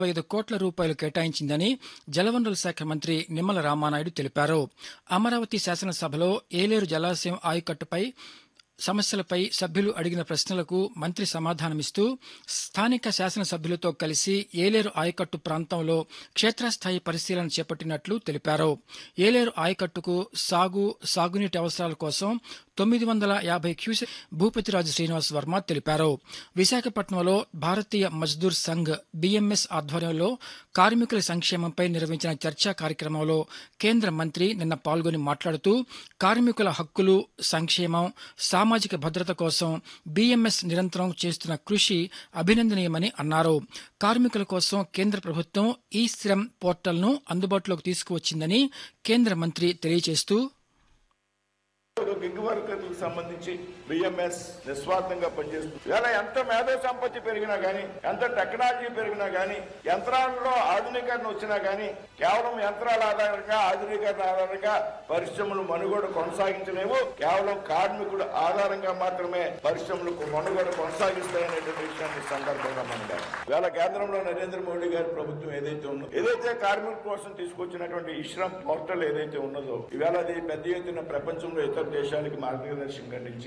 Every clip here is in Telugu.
ఐదు కోట్ల రూపాయలు కేటాయించిందని జలవనరుల శాఖ మంత్రి నిమ్మల రామానాయుడు తెలిపారు అమరావతి శాసనసభలో ఏలేరు జలాశయం ఆయకట్టుపై సమస్యలపై సభ్యులు అడిగిన ప్రశ్నలకు మంత్రి సమాధానమిస్తూ స్థానిక శాసనసభ్యులతో కలిసి ఏలేరు ఆయకట్టు ప్రాంతంలో క్షేత్రస్థాయి పరిశీలన చేపట్టినట్లు తెలిపారు ఏలేరు ఆయకట్టుకు సాగు సాగునీటి అవసరాల కోసం తొమ్మిది వందల యాభై క్యూసెక్ భూపతిరాజు శ్రీనివాస్ వర్మ తెలిపారు విశాఖపట్నంలో భారతీయ మజ్దూర్ సంఘ్ బిఎంఎస్ ఆధ్వర్యంలో కార్మికుల సంక్షేమంపై నిర్వహించిన చర్చా కార్యక్రమంలో కేంద్ర మంత్రి నిన్న పాల్గొని మాట్లాడుతూ కార్మికుల హక్కులు సంక్షేమం సామాజిక భద్రత కోసం బిఎంఎస్ నిరంతరం చేస్తున్న కృషి అభినందనీయమని అన్నారు కార్మికుల కోసం కేంద్ర ప్రభుత్వం ఈ శ్రమ్ పోర్టల్ను అందుబాటులోకి తీసుకువచ్చిందని కేంద్ర మంత్రి తెలియజేస్తూ గిగ్ వర్కర్లకు సంబంధించి బిఎంఎస్ నిస్వార్థంగా పనిచేస్తుంది ఇవాళ ఎంత మేధో సంపత్తి పెరిగినా గానీ ఎంత టెక్నాలజీ పెరిగినా గానీ యంత్రాలలో ఆధునీకరణ వచ్చినా గానీ కేవలం యంత్రాల ఆధారంగా ఆధునీకరణ ఆధారంగా పరిశ్రమలు మనుగడ కొనసాగించలేవు కేవలం కార్మికుడు ఆధారంగా మాత్రమే పరిశ్రమలు మనుగడ కొనసాగిస్తాయనేటువంటి విషయాన్ని ఈ సందర్భంగా మనం ఇవాళ కేంద్రంలో నరేంద్ర మోడీ గారి ప్రభుత్వం ఏదైతే ఉందో ఏదైతే కార్మికుల కోసం తీసుకొచ్చినటువంటి ఇశ్రమ్ పోర్టల్ ఏదైతే ఉన్నదో ఇవాళ అది పెద్ద ఎత్తున ప్రపంచంలో ఇతర దేశాలకి మార్గదర్శకంగా నిలిచి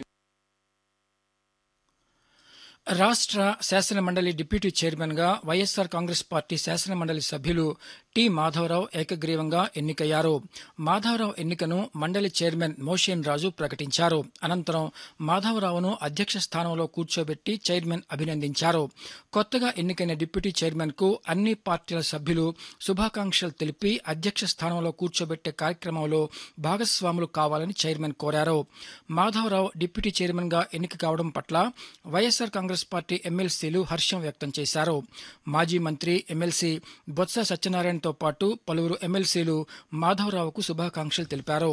రాష్ట్ర శాసన మండలి డిప్యూటీ చైర్మన్ గా వైఎస్సార్ కాంగ్రెస్ పార్టీ శాసన మండలి సభ్యులు టి మాధవరావు ఏకగ్రీవంగా ఎన్నికయ్యారు మాధవరావు ఎన్నికను మండలి చైర్మన్ మోషేన్ రాజు ప్రకటించారు అనంతరం మాధవరావును అధ్యక్ష స్థానంలో కూర్చోబెట్టి చైర్మన్ అభినందించారు కొత్తగా ఎన్నికైన డిప్యూటీ చైర్మన్ కు అన్ని పార్టీల సభ్యులు శుభాకాంక్షలు తెలిపి అధ్యక్ష స్థానంలో కూర్చోబెట్టే కార్యక్రమంలో భాగస్వాములు కావాలని చైర్మన్ కోరారు మాధవరావు డిప్యూటీ చైర్మన్ గా ఎన్నిక కావడం పట్ల వైఎస్సార్ కాంగ్రెస్ పార్టీ ఎమ్మెల్సీలు హర్షం వ్యక్తం చేశారు మాజీ మంత్రి ఎమ్మెల్సీ బొత్స సత్యనారాయణతో పాటు పలువురు ఎమ్మెల్సీలు మాధవరావుకు శుభాకాంక్షలు తెలిపారు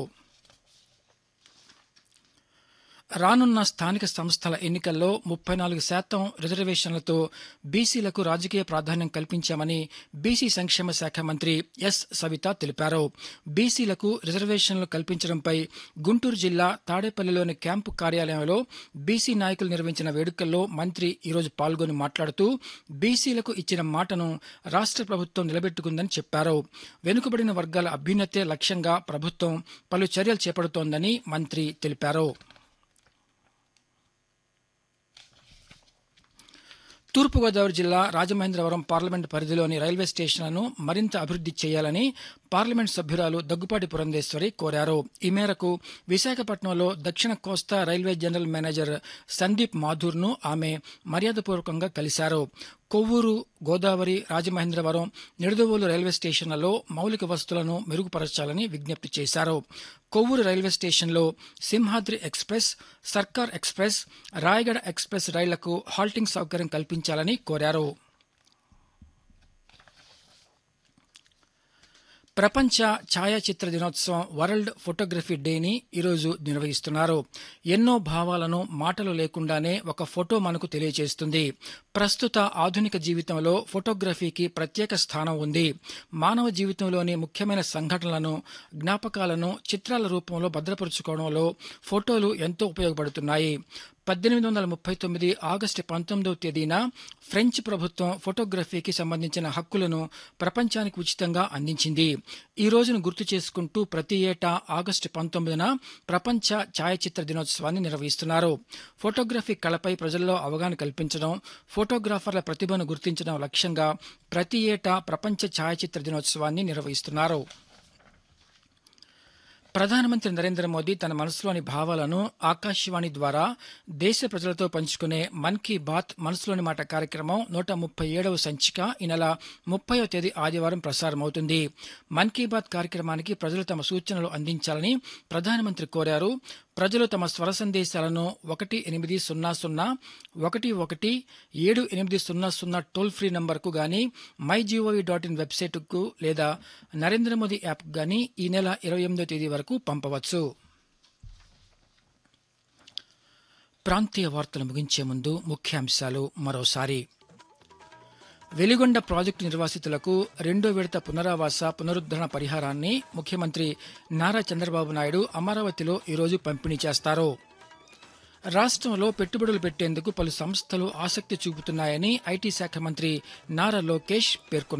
రానున్న స్థానిక సంస్థల ఎన్నికల్లో ముప్పై నాలుగు శాతం రిజర్వేషన్లతో బీసీలకు రాజకీయ ప్రాధాన్యం కల్పించామని బీసీ సంక్షేమ శాఖ మంత్రి ఎస్ సవిత తెలిపారు బీసీలకు రిజర్వేషన్లు కల్పించడంపై గుంటూరు జిల్లా తాడేపల్లిలోని క్యాంపు కార్యాలయంలో బీసీ నాయకులు నిర్వహించిన వేడుకల్లో మంత్రి ఈరోజు పాల్గొని మాట్లాడుతూ బీసీలకు ఇచ్చిన మాటను రాష్ట్ర ప్రభుత్వం నిలబెట్టుకుందని చెప్పారు వెనుకబడిన వర్గాల అభ్యున్నతే లక్ష్యంగా ప్రభుత్వం పలు చర్యలు చేపడుతోందని మంత్రి తెలిపారు తూర్పుగోదావరి జిల్లా రాజమహేంద్రవరం పార్లమెంట్ పరిధిలోని రైల్వే స్టేషన్లను మరింత అభివృద్ది చేయాలని పార్లమెంట్ సభ్యురాలు దగ్గుపాటి పురంధేశ్వరి కోరారు ఈ మేరకు విశాఖపట్నంలో దక్షిణ కోస్తా రైల్వే జనరల్ మేనేజర్ సందీప్ మాథూర్ను ఆమె మర్యాదపూర్వకంగా కలిశారు కొవ్వూరు గోదావరి రాజమహేంద్రవరం నిడదవోలు రైల్వే స్టేషన్లలో మౌలిక వసతులను మెరుగుపరచాలని విజ్ఞప్తి చేశారు కొవ్వూరు రైల్వే స్టేషన్లో Simhadri express Sarkar express Rayagada express రైళ్లకు హాల్టింగ్ సౌకర్యం కల్పించాలని కోరారు ప్రపంచ ఛాయాచిత్ర దినోత్సవం వరల్డ్ ఫోటోగ్రఫీ డేని ఈరోజు నిర్వహిస్తున్నారు ఎన్నో భావాలను మాటలు లేకుండానే ఒక ఫోటో మనకు తెలియజేస్తుంది ప్రస్తుత ఆధునిక జీవితంలో ఫోటోగ్రఫీకి ప్రత్యేక స్థానం ఉంది మానవ జీవితంలోని ముఖ్యమైన సంఘటనలను జ్ఞాపకాలను చిత్రాల రూపంలో భద్రపరుచుకోవడంలో ఫోటోలు ఎంతో ఉపయోగపడుతున్నాయి పద్దెనిమిది వందల ముప్పై తొమ్మిది ఆగస్టు పంతొమ్మిదవ తేదీన ఫ్రెంచ్ ప్రభుత్వం ఫోటోగ్రఫీకి సంబంధించిన హక్కులను ప్రపంచానికి ఉచితంగా అందించింది ఈ రోజును గుర్తు చేసుకుంటూ ప్రతి ఏటా ఆగస్టు పంతొమ్మిదిన ప్రపంచ ఛాయాచిత్ర దినోత్సవాన్ని నిర్వహిస్తున్నారు ఫోటోగ్రఫీ కళపై ప్రజల్లో అవగాహన కల్పించడం ఫోటోగ్రాఫర్ల ప్రతిభను గుర్తించడం లక్ష్యంగా ప్రతి ఏటా ప్రపంచ ఛాయాచిత్ర దినోత్సవాన్ని నిర్వహిస్తున్నారు ప్రధానమంత్రి నరేంద్ర మోదీ తన మనసులోని భావాలను ఆకాశవాణి ద్వారా దేశ ప్రజలతో పంచుకునే మన్ కీ బాత్ మనసులోని మాట కార్యక్రమం నూట ముప్పై ఏడవ సంచిక ఈ నెల ముప్పైవ తేదీ ఆదివారం ప్రసారమవుతుంది మన్ కీ బాత్ కార్యక్రమానికి ప్రజలు తమ సూచనలు అందించాలని ప్రధానమంత్రి కోరారు ప్రజలు తమ స్వర సందేశాలను ఒకటి ఎనిమిది సున్నా సున్నా ఒకటి ఒకటి ఏడు ఎనిమిది సున్నా సున్నా టోల్ ఫ్రీ నంబర్కు గాని మై జీఓవి డాట్ ఇన్ వెబ్సైట్కు లేదా నరేంద్ర మోదీ యాప్ గాని ఈ నెల ఇరవై ఎనిమిదో తేదీ వరకు పంపవచ్చు ప్రాంతీయ వార్తలు ముగించే ముందు ముఖ్యాంశాలు మరోసారి వెలిగొండ ప్రాజెక్టు నిర్వాసితులకు రెండో విడత పునరావాస పునరుద్ధరణ పరిహారాన్ని ముఖ్యమంత్రి నారా చంద్రబాబు నాయుడు అమరావతిలో ఈరోజు పంపిణీ చేస్తారు రాష్ట్రంలో పెట్టుబడులు పెట్టేందుకు పలు సంస్థలు ఆసక్తి చూపుతున్నాయని ఐటీ శాఖ మంత్రి నారా లోకేష్ పేర్కొన్నారు